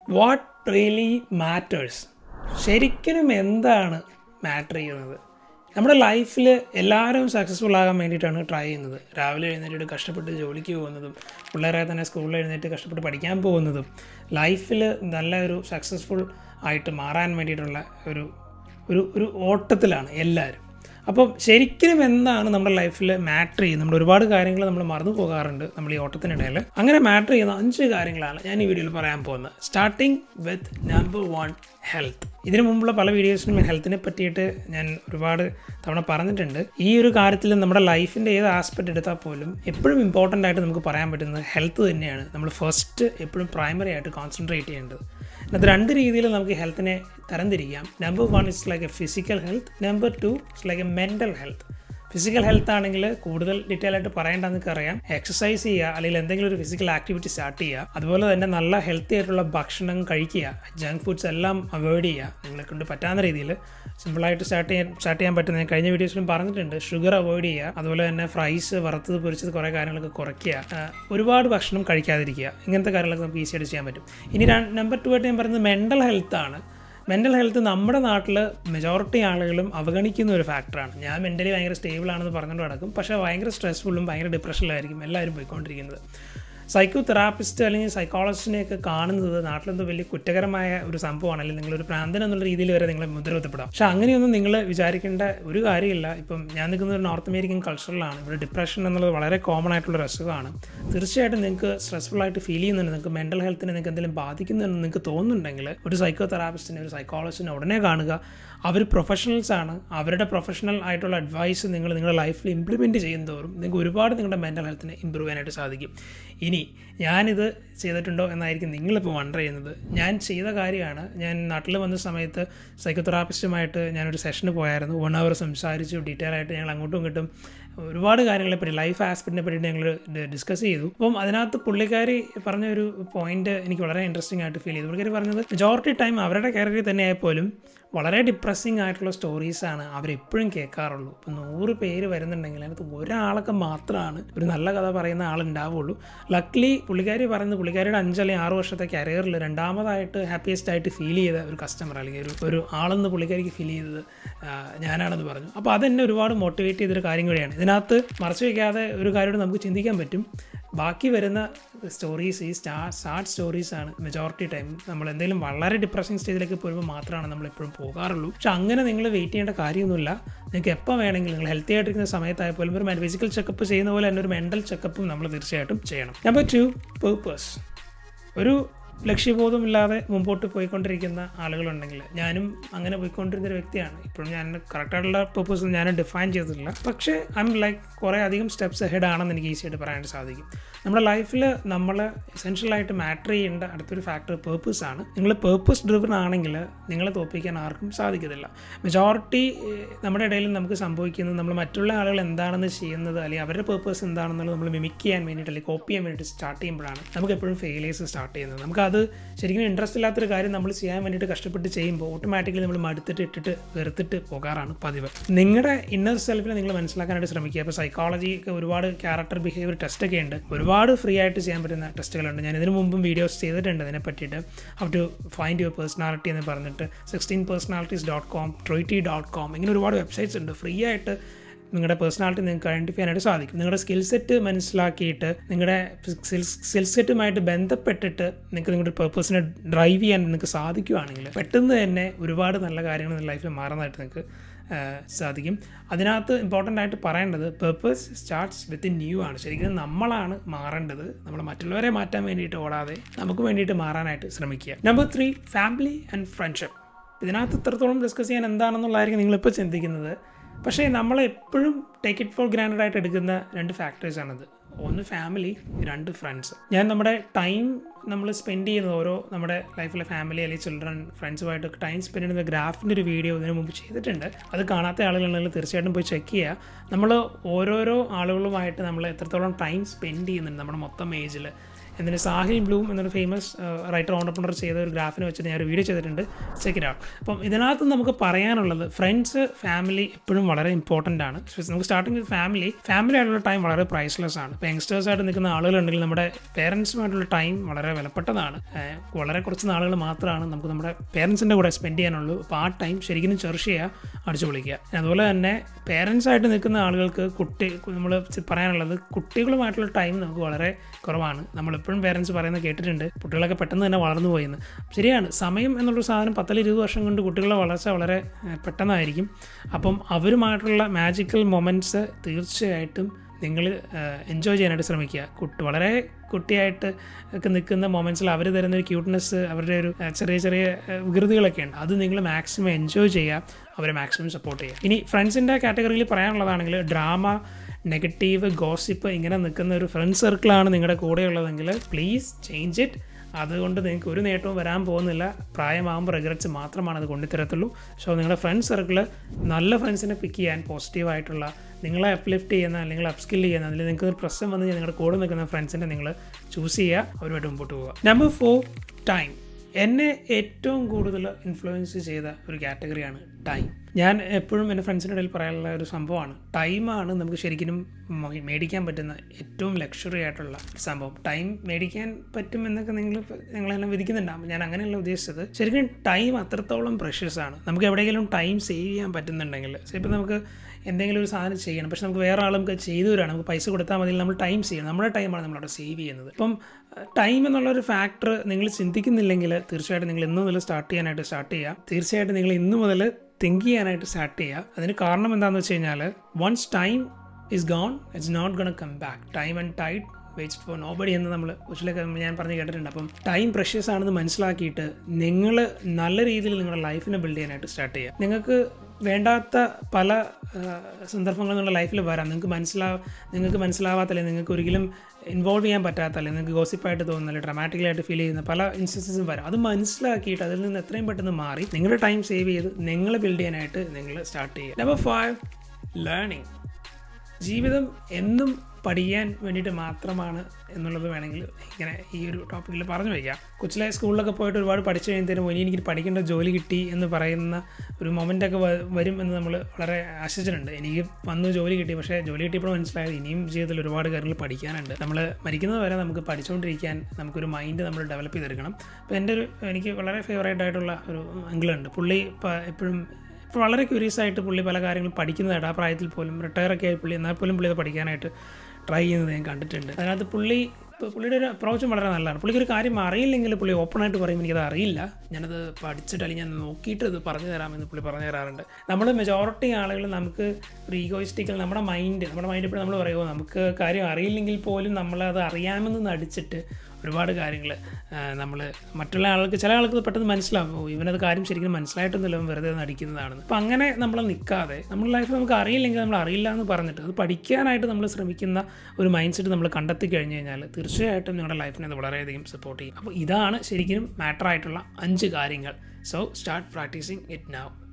what really matters ശരിക്കും എന്താണ് matter ചെയ്യുന്നത് നമ്മുടെ ലൈഫിൽ എല്ലാവരും സക്സസ്ഫുൾ ആകാൻ വേണ്ടിയിട്ടാണ് ട്രൈ ചെയ്യുന്നത് രാവിലെ എഴുന്നേറ്റ് കഷ്ടപ്പെട്ട് ജോലിക്ക് പോകുന്നതും പിള്ളേരെ തന്നെ സ്കൂളിൽ എഴുന്നേറ്റ് കഷ്ടപ്പെട്ട് പഠിക്കാൻ പോകുന്നതും ലൈഫിൽ നല്ല ഒരു സക്സസ്ഫുൾ ആയിട്ട് മാറാൻ വേണ്ടിയിട്ടുള്ള ഒരു ഒരു ഒരു ഓട്ടത്തിലാണ് എല്ലാവരും അപ്പം ശരിക്കും എന്താണ് നമ്മുടെ ലൈഫിൽ മാറ്റർ ചെയ്യുന്നത് നമ്മൾ ഒരുപാട് കാര്യങ്ങൾ നമ്മൾ മറന്നു പോകാറുണ്ട് നമ്മൾ ഈ ഓട്ടത്തിനിടയിൽ അങ്ങനെ മാറ്റർ ചെയ്യുന്ന അഞ്ച് കാര്യങ്ങളാണ് ഞാൻ ഈ വീഡിയോയിൽ പറയാൻ പോകുന്നത് starting with number one health ഇതിനു മുമ്പുള്ള പല വീഡിയോസിലും ഹെൽത്തിനെ പറ്റിയിട്ട് ഞാൻ ഒരുപാട് തവണ പറഞ്ഞിട്ടുണ്ട് ഈ ഒരു കാര്യത്തിൽ നമ്മുടെ ലൈഫിൻ്റെ ഏത് ആസ്പെക്റ്റ് എടുത്താൽ പോലും എപ്പോഴും ഇമ്പോർട്ടൻ്റ് ആയിട്ട് നമുക്ക് പറയാൻ പറ്റുന്നത് ഹെൽത്ത് തന്നെയാണ് നമ്മൾ ഫസ്റ്റ് എപ്പോഴും പ്രൈമറി ആയിട്ട് കോൺസെൻട്രേറ്റ് ചെയ്യേണ്ടത് അത് രണ്ട് രീതിയിൽ നമുക്ക് ഹെൽത്തിനെ തരംതിരിക്കാം number one is like a physical health number two is like a mental health physical health ആണെങ്കിൽ കൂടുതൽ ഡീറ്റെയിൽ ആയിട്ട് പറയേണ്ടതെന്ന് നിങ്ങൾക്ക് അറിയാം എക്സസൈസ് ചെയ്യുക അല്ലെങ്കിൽ എന്തെങ്കിലും ഒരു ഫിസിക്കൽ ആക്ടിവിറ്റി സ്റ്റാർട്ട് ചെയ്യുക അതുപോലെ തന്നെ നല്ല ഹെൽത്തി ആയിട്ടുള്ള ഭക്ഷണം കഴിക്കുക ജങ്ക് ഫുഡ്സ് എല്ലാം അവോയ്ഡ് ചെയ്യുക നിങ്ങളെ കൊണ്ട് പറ്റാവുന്ന രീതിയിൽ സിമ്പിളായിട്ട് സ്റ്റാർട്ട് ചെയ്യാൻ സ്റ്റാർട്ട് ചെയ്യാൻ പറ്റുന്ന ഞാൻ കഴിഞ്ഞ വീഡിയോസിലും പറഞ്ഞിട്ടുണ്ട് ഷുഗർ അവോയ്ഡ് ചെയ്യുക അതുപോലെ തന്നെ ഫ്രൈസ് വറുത്തത് പൊരിച്ചത് കുറേ കാര്യങ്ങളൊക്കെ കുറയ്ക്കുക ആ, ഒരുപാട് ഭക്ഷണം കഴിക്കാതിരിക്കുക ഇങ്ങനത്തെ കാര്യങ്ങളൊക്കെ നമുക്ക് ഈസി ആയിട്ട് ചെയ്യാൻ പറ്റും ഇനി നമ്പർ ടു ആയിട്ട് ഞാൻ പറയുന്നത് മെൻ്റൽ ഹെൽത്താണ് മെൻ്റൽ ഹെൽത്ത് നമ്മുടെ നാട്ടിൽ മെജോറിറ്റി ആളുകളും അവഗണിക്കുന്ന ഒരു ഫാക്ടറാണ് ഞാൻ മെൻ്റലി ഭയങ്കര സ്റ്റേബിൾ ആണെന്ന് പറഞ്ഞുകൊണ്ട് നടക്കും പക്ഷേ ഭയങ്കര സ്ട്രെസ്ഫുള്ളും ഭയങ്കര ഡിപ്രഷനിലായിരിക്കും എല്ലാവരും പോയിക്കൊണ്ടിരിക്കുന്നത് സൈക്കോ തെറാപ്പിസ്റ്റ് അല്ലെങ്കിൽ സൈക്കോളജിസ്റ്റിനെയൊക്കെ കാണുന്നത് നാട്ടിലെന്തോ വലിയ കുറ്റകരമായ ഒരു സംഭവമാണ് അല്ലെങ്കിൽ നിങ്ങളൊരു പ്രാന്തൻ എന്നുള്ള രീതിയിൽ വരെ നിങ്ങളെ മുദ്രവത്തപ്പെടാം പക്ഷെ അങ്ങനെയൊന്നും നിങ്ങൾ വിചാരിക്കേണ്ട ഒരു കാര്യമില്ല ഇപ്പം ഞാൻ നിൽക്കുന്നത് ഒരു നോർത്ത് അമേരിക്കൻ കൾച്ചറിലാണ് ഇവിടെ ഡിപ്രഷൻ എന്നുള്ളത് വളരെ കോമൺ ആയിട്ടുള്ള ഒരു അസുഖമാണ് തീർച്ചയായിട്ടും നിങ്ങൾക്ക് സ്ട്രെസ്ഫുൾ ആയിട്ട് ഫീൽ ചെയ്യുന്നുണ്ട് നിങ്ങൾക്ക് മെൻ്റൽ ഹെൽത്തിനെ നിങ്ങൾക്ക് എന്തെങ്കിലും ബാധിക്കുന്നുണ്ടെന്ന് നിങ്ങൾക്ക് തോന്നുന്നുണ്ടെങ്കിൽ ഒരു സൈക്കോ തെറാപ്പിസ്റ്റിനെ ഒരു സൈക്കോളജിസ്റ്റിനെ ഉടനെ കാണുക അവർ പ്രൊഫഷണൽസ് ആണ് അവരുടെ പ്രൊഫഷണൽ ആയിട്ടുള്ള അഡ്വൈസ് നിങ്ങൾ നിങ്ങളുടെ ലൈഫിൽ ഇംപ്ലിമെൻറ്റ് ചെയ്യുന്നതോറും നിങ്ങൾക്ക് ഒരുപാട് നിങ്ങളുടെ മെൻ്റൽ ഹെൽത്തിനെ ഇമ്പ്രൂവ് ചെയ്യാനായിട്ട് സാധിക്കും ഇനി ഞാനിത് ചെയ്തിട്ടുണ്ടോ എന്നായിരിക്കും നിങ്ങളിപ്പോൾ വണ്ടർ ചെയ്യുന്നത് ഞാൻ ചെയ്ത കാര്യമാണ് ഞാൻ നാട്ടിൽ വന്ന സമയത്ത് സൈക്കോതെറാപ്പിസ്റ്റുമായിട്ട് ഞാനൊരു സെഷന് പോയായിരുന്നു വൺ അവർ സംസാരിച്ചു ഡീറ്റെയിൽ ആയിട്ട് ഞങ്ങൾ അങ്ങോട്ടും ഇങ്ങോട്ടും ഒരുപാട് കാര്യങ്ങളെ പറ്റി ലൈഫ് ആസ്പെക്റ്റിനെ പറ്റി ഞങ്ങൾ ഡിസ്കസ് ചെയ്തു അപ്പം അതിനകത്ത് പുള്ളിക്കാരി പറഞ്ഞ ഒരു പോയിന്റ് എനിക്ക് വളരെ ഇൻട്രസ്റ്റിംഗ് ആയിട്ട് ഫീൽ ചെയ്തു പുള്ളിക്കാരി പറഞ്ഞത് മെജോറിറ്റി ടൈം അവരുടെ കാരിയറിൽ തന്നെ ആയപ്പോലും വളരെ ഡിപ്രസ്സിങ് ആയിട്ടുള്ള സ്റ്റോറീസാണ് അവരെപ്പോഴും കേൾക്കാറുള്ളൂ ഇപ്പം നൂറ് പേര് വരുന്നുണ്ടെങ്കിൽ അതിനകത്ത് ഒരാളൊക്കെ മാത്രമാണ് ഒരു നല്ല കഥ പറയുന്ന ആളുണ്ടാവുള്ളൂ ലക്ലി പുള്ളിക്കാരി പറയുന്നത് പുള്ളിക്കാരിയുടെ അഞ്ച് അല്ലെങ്കിൽ ആറ് വർഷത്തെ കരിയറിൽ രണ്ടാമതായിട്ട് ഹാപ്പിയസ്റ്റ് ആയിട്ട് ഫീൽ ചെയ്ത ഒരു കസ്റ്റമർ അല്ലെങ്കിൽ ഒരു ഒരു ആളെന്ന് പുള്ളിക്കാരിക്ക് ഫീൽ ചെയ്തത് ആ, ഞാനാണെന്ന് പറഞ്ഞു അപ്പോൾ അതെന്നെ ഒരുപാട് മോട്ടിവേറ്റ് ചെയ്തൊരു കാര്യം കൂടിയാണ് ഇതിനകത്ത് മറച്ചു വയ്ക്കാതെ ഒരു കാര്യം നമുക്ക് ചിന്തിക്കാൻ പറ്റും ബാക്കി വരുന്ന സ്റ്റോറീസ് ഈ സ്റ്റാ സ്റ്റാർട്ട് സ്റ്റോറീസാണ് മെജോറിറ്റി ടൈം നമ്മൾ എന്തെങ്കിലും വളരെ ഡിപ്രസിങ് സ്റ്റേജിലേക്ക് പോകുമ്പോൾ മാത്രമാണ് നമ്മൾ എപ്പോഴും പോകാറുള്ളൂ പക്ഷെ അങ്ങനെ നിങ്ങൾ വെയിറ്റ് ചെയ്യേണ്ട കാര്യമൊന്നുമില്ല നിങ്ങൾക്ക് എപ്പോൾ വേണമെങ്കിലും നിങ്ങൾ ഹെൽത്തി ആയിട്ടിരിക്കുന്ന സമയത്തായപ്പോലും ഒരു ഫിസിക്കൽ ചെക്കപ്പ് ചെയ്യുന്ന പോലെ തന്നെ ഒരു മെൻ്റൽ ചെക്കപ്പും നമ്മൾ തീർച്ചയായിട്ടും ചെയ്യണം നമ്പർ ടു പേർപ്പസ് ഒരു ലക്ഷ്യബോധമില്ലാതെ മുമ്പോട്ട് പോയിക്കൊണ്ടിരിക്കുന്ന ആളുകളുണ്ടെങ്കിൽ ഞാനും അങ്ങനെ പോയിക്കൊണ്ടിരുന്ന ഒരു വ്യക്തിയാണ് ഇപ്പോഴും ഞാൻ കറക്റ്റായിട്ടുള്ള പേർപ്പസ് ഞാൻ ഡിഫൈൻ ചെയ്തിട്ടില്ല പക്ഷേ ഐ എം ലൈക്ക് കുറേ അധികം സ്റ്റെപ്സ് ഹെഡ് ആണെന്ന് എനിക്ക് ഈസി ആയിട്ട് പറയാനായിട്ട് സാധിക്കും നമ്മുടെ ലൈഫിൽ നമ്മൾ എസെൻഷ്യലായിട്ട് മാറ്റർ ചെയ്യേണ്ട അടുത്തൊരു ഫാക്ടർ പേർപ്പസ് ആണ് നിങ്ങൾ പേർപ്പസ് ഡ്രിവൺ ആണെങ്കിൽ നിങ്ങളെ തോൽപ്പിക്കാൻ ആർക്കും സാധിക്കത്തില്ല മെജോറിറ്റി നമ്മുടെ ഇടയിൽ നമുക്ക് സംഭവിക്കുന്നത് നമ്മൾ മറ്റുള്ള ആളുകൾ എന്താണെന്ന് ചെയ്യുന്നത് അല്ലെങ്കിൽ അവരുടെ പേർപ്പസ് എന്താണെന്നുള്ളത് നമ്മൾ മിമിക് ചെയ്യാൻ വേണ്ടിയിട്ട് അല്ലെങ്കിൽ കോപ്പി ചെയ്യാൻ വേണ്ടിയിട്ട് സ്റ്റാർട്ട് ചെയ്യുമ്പോഴാണ് നമുക്ക് എപ്പോഴും ഫെയിലേഴ്സ് സ്റ്റാർട്ട് ചെയ്യുന്നത് നമുക്കത് ശരിക്കും ഇൻട്രസ്റ്റ് ഇല്ലാത്തൊരു കാര്യം നമ്മൾ ചെയ്യാൻ വേണ്ടിയിട്ട് കഷ്ടപ്പെട്ട് ചെയ്യുമ്പോൾ ഓട്ടോമാറ്റിക്കലി നമ്മൾ മടുത്തിട്ട് ഇട്ടിട്ട് വെറുത്തിട്ട് പോകാറാണ് പതിവ് നിങ്ങളുടെ ഇന്നർ സെൽഫിനെ നിങ്ങൾ മനസ്സിലാക്കാനായിട്ട് ശ്രമിക്കുക ഇപ്പോൾ സൈക്കോളജി ഒക്കെ ഒരുപാട് ക്യാരക്ടർ ബിഹേവിയർ ടെസ്റ്റ് ഒക്കെ ഉണ്ട് ഒരുപാട് ഫ്രീ ആയിട്ട് ചെയ്യാൻ പറ്റുന്ന ടെസ്റ്റുകളുണ്ട് ഞാൻ ഇതിനു മുമ്പും വീഡിയോസ് ചെയ്തിട്ടുണ്ട് അതിനെ പറ്റിയിട്ട് how to find your personality എന്ന് പറഞ്ഞിട്ട് sixteen personalities dot com truity dot com ഇങ്ങനെ ഒരുപാട് വെബ്സൈറ്റ്സ് ഉണ്ട് ഫ്രീ ആയിട്ട് നിങ്ങളുടെ പേഴ്സണാലിറ്റി നിങ്ങൾക്ക് ഐഡൻറ്റിഫൈ ചെയ്യാനായിട്ട് സാധിക്കും നിങ്ങളുടെ സ്കിൽ സെറ്റ് മനസ്സിലാക്കിയിട്ട് നിങ്ങളുടെ സ്കിൽ സെറ്റുമായിട്ട് ബന്ധപ്പെട്ടിട്ട് നിങ്ങൾക്ക് നിങ്ങളുടെ പേർപ്പസിനെ ഡ്രൈവ് ചെയ്യാൻ നിങ്ങൾക്ക് സാധിക്കുകയാണെങ്കിൽ പെട്ടെന്ന് തന്നെ ഒരുപാട് നല്ല കാര്യങ്ങൾ ലൈഫിൽ മാറുന്നതായിട്ട് നിങ്ങൾക്ക് ആ, സാധിക്കും അതിനകത്ത് ഇമ്പോർട്ടൻ്റ് ആയിട്ട് പറയേണ്ടത് പേർപ്പസ് സ്റ്റാർട്ട്സ് വിത്ത് ന്യൂ ആണ് ശരിക്കും നമ്മളാണ് മാറേണ്ടത് നമ്മൾ മറ്റുള്ളവരെ മാറ്റാൻ വേണ്ടിയിട്ട് ഓടാതെ നമുക്ക് വേണ്ടിയിട്ട് മാറാനായിട്ട് ശ്രമിക്കുക number three family and friendship ഇതിനകത്ത് ഇത്രത്തോളം ഡിസ്കസ് ചെയ്യാൻ എന്താണെന്നുള്ളതായിരിക്കും നിങ്ങളിപ്പോൾ ചിന്തിക്കുന്നത് പക്ഷേ നമ്മളെപ്പോഴും ടേക്ക് ഇറ്റ് ഫോർ ഗ്രാൻഡഡ് ആയിട്ട് എടുക്കുന്ന രണ്ട് ഫാക്ടേഴ്സാണത് ഒന്ന് ഫാമിലി രണ്ട് ഫ്രണ്ട്സ് ഞാൻ നമ്മുടെ ടൈം നമ്മൾ സ്പെൻഡ് ചെയ്യുന്നത് ഓരോ നമ്മുടെ ലൈഫിലെ ഫാമിലി അല്ലെങ്കിൽ ചിൽഡ്രൻ ഫ്രണ്ട്സുമായിട്ട് ടൈം സ്പെൻഡ് ചെയ്യുന്ന ഗ്രാഫിൻ്റെ ഒരു വീഡിയോ ഇതിനു മുമ്പ് ചെയ്തിട്ടുണ്ട് അത് കാണാത്ത ആളുകളുണ്ടെങ്കിൽ തീർച്ചയായിട്ടും പോയി ചെക്ക് ചെയ്യുക നമ്മൾ ഓരോരോ ആളുകളുമായിട്ട് നമ്മൾ എത്രത്തോളം ടൈം സ്പെൻഡ് ചെയ്യുന്നുണ്ട് നമ്മുടെ മൊത്തം ഏജിൽ എന്നിട്ട് സാഹിൽ ബ്ലൂം എന്നൊരു ഫേമസ് റൈറ്റർ ഓണ്ടർപ്രണർ ചെയ്ത ഒരു ഗ്രാഫിനെ വെച്ചിട്ട് ഞാൻ ഒരു വീഡിയോ ചെയ്തിട്ടുണ്ട് ചെക്ക് ഇറ്റ് ഔട്ട് അപ്പം ഇതിനകത്ത് നമുക്ക് പറയാനുള്ളത് ഫ്രണ്ട്സ് ഫാമിലി എപ്പോഴും വളരെ ഇമ്പോർട്ടൻ്റ് ആണ് നമുക്ക് സ്റ്റാർട്ടിങ് വിത്ത് ഫാമിലി ഫാമിലി ആയിട്ടുള്ള ടൈം വളരെ പ്രൈസ്ലെസ് ആണ് ഇപ്പോൾ യങ്സ്റ്റേഴ്സ് ആയിട്ട് നിൽക്കുന്ന ആളുകളുണ്ടെങ്കിൽ നമ്മുടെ പേരൻസുമായിട്ടുള്ള ടൈം വളരെ വിലപ്പെട്ടതാണ് ഏഹ് വളരെ കുറച്ച് നാളുകൾ മാത്രമാണ് നമുക്ക് നമ്മുടെ പേരൻസിൻ്റെ കൂടെ സ്പെൻഡ് ചെയ്യാനുള്ളൂ അപ്പോൾ ആ ടൈം ശരിക്കും ചെറിഷ് ചെയ്യുക അടിച്ചു പൊളിക്കുക അതുപോലെ തന്നെ പേരൻസ് ആയിട്ട് നിൽക്കുന്ന ആളുകൾക്ക് കുട്ടി നമ്മൾ പറയാനുള്ളത് കുട്ടികളുമായിട്ടുള്ള ടൈം നമുക്ക് വളരെ കുറവാണ് നമ്മളെപ്പോഴും പേരൻസ് പറയുന്നത് കേട്ടിട്ടുണ്ട് കുട്ടികളൊക്കെ പെട്ടെന്ന് തന്നെ വളർന്നു പോയെന്ന് ശരിയാണ് സമയം എന്നുള്ളൊരു സാധനം പത്തിൽ ഇരുപത് വർഷം കൊണ്ട് കുട്ടികളുടെ വളർച്ച വളരെ ഏഹ്, പെട്ടെന്നായിരിക്കും അപ്പം അവരുമായിട്ടുള്ള മാജിക്കൽ മൊമെൻറ്റ്സ് തീർച്ചയായിട്ടും നിങ്ങൾ എൻജോയ് ചെയ്യാനായിട്ട് ശ്രമിക്കുക കുട്ടി വളരെ കുട്ടിയായിട്ട് ഒക്കെ നിൽക്കുന്ന മൊമെൻറ്റ്സിൽ അവർ തരുന്ന ഒരു ക്യൂട്ട്നെസ് അവരുടെ ഒരു ഏഹ്, ചെറിയ ചെറിയ ഏഹ്, വികൃതികളൊക്കെ ഉണ്ട് അത് നിങ്ങൾ മാക്സിമം എൻജോയ് ചെയ്യുക അവരെ മാക്സിമം സപ്പോർട്ട് ചെയ്യുക ഇനി ഫ്രണ്ട്സിൻ്റെ കാറ്റഗറിയിൽ പറയാനുള്ളതാണെങ്കിൽ ഡ്രാമ നെഗറ്റീവ് ഗോസിപ്പ് ഇങ്ങനെ നിൽക്കുന്ന ഒരു ഫ്രണ്ട് സർക്കിളാണ് നിങ്ങളുടെ കൂടെയുള്ളതെങ്കിൽ പ്ലീസ് ചേഞ്ച് ഇറ്റ് അതുകൊണ്ട് നിങ്ങൾക്ക് ഒരു നേട്ടവും വരാൻ പോകുന്നില്ല പ്രായമാകുമ്പോൾ റിഗ്രറ്റ്സ് മാത്രമാണ് അത് കൊണ്ടുതരത്തുള്ളൂ സോ നിങ്ങളുടെ ഫ്രണ്ട് സർക്കിൾ നല്ല ഫ്രണ്ട്സിനെ പിക്ക് ചെയ്യാൻ പോസിറ്റീവായിട്ടുള്ള നിങ്ങളെ അപ്ലിഫ്റ്റ് ചെയ്യുന്ന അല്ലെങ്കിൽ അപ്സ്കിൽ ചെയ്യുന്ന അല്ലെങ്കിൽ നിങ്ങൾക്ക് ഒരു പ്രശ്നം വന്ന് കഴിഞ്ഞാൽ നിങ്ങളുടെ കൂടെ നിൽക്കുന്ന ഫ്രണ്ട്സിനെ നിങ്ങൾ ചൂസ് ചെയ്യുക അവരുമായിട്ട് മുമ്പോട്ട് പോവുക നമ്പർ ഫോർ ടൈം എന്നെ ഏറ്റവും കൂടുതൽ ഇൻഫ്ലുവൻസ് ചെയ്ത ഒരു കാറ്റഗറിയാണ് ടൈം ഞാൻ എപ്പോഴും എൻ്റെ ഫ്രണ്ട്സിൻ്റെ ഇടയിൽ പറയാനുള്ള ഒരു സംഭവമാണ് ടൈമാണ് നമുക്ക് ശരിക്കും മ- മേടിക്കാൻ പറ്റുന്ന ഏറ്റവും ലക്ഷറി ആയിട്ടുള്ള ഒരു സംഭവം ടൈം മേടിക്കാൻ പറ്റും എന്നൊക്കെ നിങ്ങൾ നിങ്ങളെല്ലാം വിധിക്കുന്നുണ്ടാകും ഞാൻ അങ്ങനെയല്ല ഉദ്ദേശിച്ചത് ശരിക്കും ടൈം അത്രത്തോളം പ്രഷ്യസ് ആണ് നമുക്ക് എവിടെയെങ്കിലും ടൈം സേവ് ചെയ്യാൻ പറ്റുന്നുണ്ടെങ്കിൽ ഇപ്പം നമുക്ക് എന്തെങ്കിലും ഒരു സാധനം ചെയ്യണം പക്ഷെ നമുക്ക് വേറെ ആൾ നമുക്ക് ചെയ്തു തരാണ് നമുക്ക് പൈസ കൊടുത്താൽ മതി നമ്മൾ ടൈം ചെയ്യണം നമ്മുടെ ടൈമാണ് നമ്മളവിടെ സേവ് ചെയ്യുന്നത് ഇപ്പം ടൈം എന്നുള്ളൊരു ഫാക്ടർ നിങ്ങൾ ചിന്തിക്കുന്നില്ലെങ്കിൽ തീർച്ചയായിട്ടും നിങ്ങൾ ഇന്ന് മുതൽ സ്റ്റാർട്ട് ചെയ്യാനായിട്ട് സ്റ്റാർട്ട് ചെയ്യുക തീർച്ചയായിട്ടും നിങ്ങൾ ഇന്ന് മുതൽ തിങ്ക് ചെയ്യാനായിട്ട് സ്റ്റാർട്ട് ചെയ്യുക അതിന് കാരണം എന്താണെന്ന് വെച്ച് കഴിഞ്ഞാൽ once time is gone it's not gonna come back time and tide waits for nobody എന്ന് നമ്മൾ കൊച്ചിലൊക്കെ ഞാൻ പറഞ്ഞ് കേട്ടിട്ടുണ്ട് അപ്പം ടൈം പ്രഷ്യസ് ആണെന്ന് മനസ്സിലാക്കിയിട്ട് നിങ്ങൾ നല്ല രീതിയിൽ നിങ്ങളുടെ ലൈഫിനെ ബിൽഡ് ചെയ്യാനായിട്ട് സ്റ്റാർട്ട് ചെയ്യുക നിങ്ങൾക്ക് വേണ്ടാത്ത പല ആ, സന്ദർഭങ്ങളും നിങ്ങളുടെ ലൈഫിൽ വരാം നിങ്ങൾക്ക് മനസ്സിലാ നിങ്ങൾക്ക് മനസ്സിലാവാത്ത അല്ലെങ്കിൽ നിങ്ങൾക്ക് ഒരിക്കലും ഇൻവോൾവ് ചെയ്യാൻ പറ്റാത്ത അല്ലെങ്കിൽ നിങ്ങൾക്ക് ഗോസിപ്പായിട്ട് തോന്നുന്ന അല്ലെങ്കിൽ ഡ്രമാറ്റിക്കലായിട്ട് ഫീൽ ചെയ്യുന്ന പല ഇൻസ്റ്റൻസസും വരാം അത് മനസ്സിലാക്കിയിട്ട് അതിൽ നിന്ന് എത്രയും പെട്ടെന്ന് മാറി നിങ്ങളുടെ ടൈം സേവ് ചെയ്ത് നിങ്ങൾ ബിൽഡ് ചെയ്യാനായിട്ട് നിങ്ങൾ സ്റ്റാർട്ട് ചെയ്യുക നമ്പർ ഫൈവ് ലേണിംഗ് ജീവിതം എന്നും പഠിക്കാൻ വേണ്ടിയിട്ട് മാത്രമാണ് എന്നുള്ളത് വേണമെങ്കിൽ ഇങ്ങനെ ഈ ഒരു ടോപ്പിക്കിൽ പറഞ്ഞു വയ്ക്കാം കൊച്ചിലെ സ്കൂളിലൊക്കെ പോയിട്ട് ഒരുപാട് പഠിച്ചു കഴിയുന്നതിന് ഇനി എനിക്ക് പഠിക്കേണ്ട ജോലി കിട്ടി എന്ന് പറയുന്ന ഒരു മൊമെൻ്റൊക്കെ വരും എന്ന് നമ്മൾ വളരെ ആശിച്ചിട്ടുണ്ട് എനിക്ക് വന്നു ജോലി കിട്ടി പക്ഷേ ജോലി കിട്ടിയപ്പോൾ മനസ്സിലായത് ഇനിയും ജീവിതത്തിൽ ഒരുപാട് കാര്യങ്ങൾ പഠിക്കാനുണ്ട് നമ്മൾ മരിക്കുന്നത് വരെ നമുക്ക് പഠിച്ചുകൊണ്ടിരിക്കാൻ നമുക്കൊരു മൈൻഡ് നമ്മൾ ഡെവലപ്പ് ചെയ്തെടുക്കണം അപ്പോൾ എൻ്റെ ഒരു എനിക്ക് വളരെ ഫേവറേറ്റ് ആയിട്ടുള്ള ഒരു അങ്കിളുണ്ട് പുള്ളി ഇപ്പോൾ എപ്പോഴും ഇപ്പോൾ വളരെ ക്യൂരിയസ് ആയിട്ട് പുള്ളി പല കാര്യങ്ങളും പഠിക്കുന്നതായിട്ട് ആ പ്രായത്തിൽ പോലും റിട്ടയർ ഒക്കെ ആയി പുള്ളി എന്നാൽ പോലും പുള്ളി അത് പഠിക്കാനായിട്ട് ട്രൈ ചെയ്യുന്നത് ഞാൻ കണ്ടിട്ടുണ്ട് അതിനകത്ത് പുള്ളി ഇപ്പോൾ പുള്ളിയുടെ ഒരു അപ്രോച്ചും വളരെ നല്ലതാണ് പുള്ളിക്ക് ഒരു കാര്യം അറിയില്ലെങ്കിൽ പുള്ളി ഓപ്പണായിട്ട് പറയും എനിക്കത് അറിയില്ല ഞാനത് പഠിച്ചിട്ട് അല്ലെങ്കിൽ ഞാൻ നോക്കിയിട്ട് ഇത് പറഞ്ഞു തരാമെന്ന് പുള്ളി പറഞ്ഞു തരാറുണ്ട് നമ്മൾ മെജോറിറ്റി ആളുകൾ നമുക്ക് ഒരു ഈഗോയിസ്റ്റിക്കൽ നമ്മുടെ മൈൻഡ് നമ്മുടെ മൈൻഡ് ഇപ്പോൾ നമ്മൾ പറയുമോ നമുക്ക് കാര്യം അറിയില്ലെങ്കിൽ പോലും നമ്മളത് അറിയാമെന്ന് നടിച്ചിട്ട് ഒരുപാട് കാര്യങ്ങൾ നമ്മൾ മറ്റുള്ള ആൾക്ക് ചില ആൾക്ക് പെട്ടെന്ന് മനസ്സിലാവും ഓ ഇവനത് കാര്യം ശരിക്കും മനസ്സിലായിട്ടൊന്നുമില്ല അവൻ വെറുതെ നടിക്കുന്നതാണെന്ന് അപ്പം അങ്ങനെ നമ്മൾ നിൽക്കാതെ നമ്മുടെ ലൈഫിൽ നമുക്ക് അറിയില്ലെങ്കിൽ നമ്മൾ അറിയില്ല എന്ന് പറഞ്ഞിട്ട് അത് പഠിക്കാനായിട്ട് നമ്മൾ ശ്രമിക്കുന്ന ഒരു മൈൻഡ് സെറ്റ് നമ്മൾ കണ്ടെത്തി കഴിഞ്ഞ് കഴിഞ്ഞാൽ തീർച്ചയായിട്ടും നിങ്ങളുടെ ലൈഫിനെ അത് വളരെയധികം സപ്പോർട്ട് ചെയ്യും അപ്പോൾ ഇതാണ് ശരിക്കും മാറ്റർ ആയിട്ടുള്ള അഞ്ച് കാര്യങ്ങൾ so start practicing it now